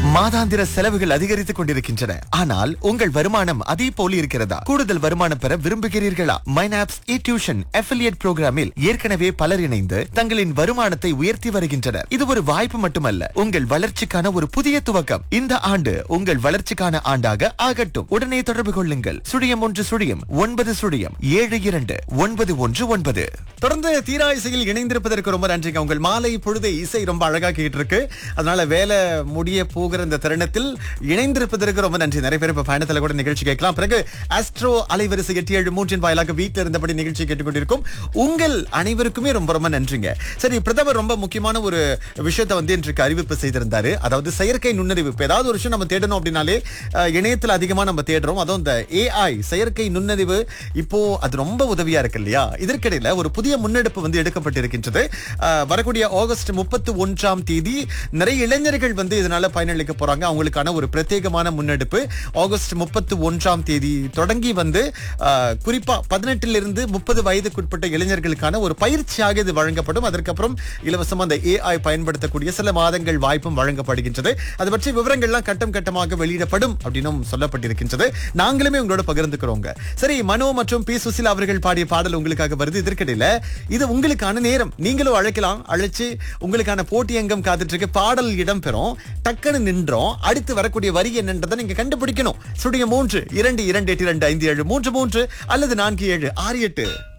மாதாந்திர செலவுகள் அதிகரித்துக் கொண்டிருக்கின்றன ஆனால் உங்கள் வருமானம் அதே போல் இருக்கிறதா கூடுதல் வருமானம் பெற விரும்புகிறீர்களா மைனாப்ஸ் இ டியூஷன் அஃபிலியேட் புரோகிராமில் ஏற்கனவே பலர் இணைந்து தங்களின் வருமானத்தை உயர்த்தி வருகின்றனர் இது ஒரு வாய்ப்பு மட்டுமல்ல உங்கள் வளர்ச்சிக்கான ஒரு புதிய துவக்கம் இந்த ஆண்டு உங்கள் வளர்ச்சிக்கான ஆண்டாக ஆகட்டும் உடனே தொடர்பு கொள்ளுங்கள் சுழியம் ஒன்று சுழியம் ஒன்பது சுழியம் ஏழு இரண்டு ஒன்பது ஒன்று ஒன்பது தொடர்ந்து தீரா இசையில் இணைந்திருப்பதற்கு ரொம்ப நன்றிங்க உங்கள் மாலை பொழுது இசை ரொம்ப அழகா கேட்டு இருக்கு அதனால வேலை முடிய போகிற இந்த தருணத்தில் இணைந்திருப்பதற்கு ரொம்ப நன்றி நிறைய பேர் இப்ப பயணத்துல கூட நிகழ்ச்சி கேட்கலாம் பிறகு ஆஸ்ட்ரோ அலைவரிசை எட்டு ஏழு மூன்றின் வாயிலாக வீட்டில் இருந்தபடி நிகழ்ச்சி கேட்டுக்கொண்டிருக்கும் உங்கள் அனைவருக்குமே ரொம்ப ரொம்ப நன்றிங்க சரி பிரதமர் ரொம்ப முக்கியமான ஒரு விஷயத்தை வந்து இன்றைக்கு அறிவிப்பு செய்திருந்தாரு அதாவது செயற்கை நுண்ணறிவு இப்ப ஏதாவது ஒரு விஷயம் நம்ம தேடணும் அப்படின்னாலே அஹ், இணையத்துல அதிகமா நம்ம தேடுறோம் அதுவும் இந்த ஏஐ செயற்கை நுண்ணறிவு இப்போ அது ரொம்ப உதவியா இருக்கு இல்லையா இதற்கிடையில ஒரு புதிய முன்னெடுப்பு வந்து எடுக்கப்பட்டிருக்கின்றது அஹ், வரக்கூடிய ஆகஸ்ட் முப்பத்தி ஒன்றாம் தேதி நிறைய இளைஞர்கள் வந்து இதனால பயனளிக்க போறாங்க அவங்களுக்கான ஒரு பிரத்யேகமான முன்னெடுப்பு ஆகஸ்ட் முப்பத்தி ஒன்றாம் தேதி தொடங்கி வந்து அஹ், குறிப்பா பதினெட்டுல இருந்து முப்பது வயதுக்குட்பட்ட இளைஞர்களுக்கான ஒரு பயிற்சியாக இது வழங்கப்படும் அதற்கப்புறம் இலவசமா அந்த ஏஐ பயன்படுத்தக்கூடிய சில மாதங்கள் வாய்ப்பும் வழங்கப்படுகின்றது அது பற்றி விவரங்கள்லாம் கட்டம் கட்டமாக வெளியிடப்படும் அப்படின்னும் சொல்லப்பட்டிருக்கின்றது நாங்களுமே உங்களோட பகிர்ந்துக்கிறோங்க சரி மனோ மற்றும் பி சுசிலா அவர்கள் பாடிய பாடல் உங்களுக்காக வருது இதற்கிடையில இது உங்களுக்கான நேரம் நீங்களும் அழைக்கலாம் அழைச்சு உங்களுக்கான போட்டி அங்கம் காத்துட்டு இருக்கு பாடல் இடம்பெறும் டக்குன்னு நின்றோம் அடுத்து வரக்கூடிய வரி என்னன்றதை நீங்க கண்டுபிடிக்கணும் சுடிய மூன்று இரண்டு இரண்டு எட்டு இரண்டு ஐந்து ஏழு மூன்று மூன்று அல்லது நான்கு ஏழு ஆறு எட்டு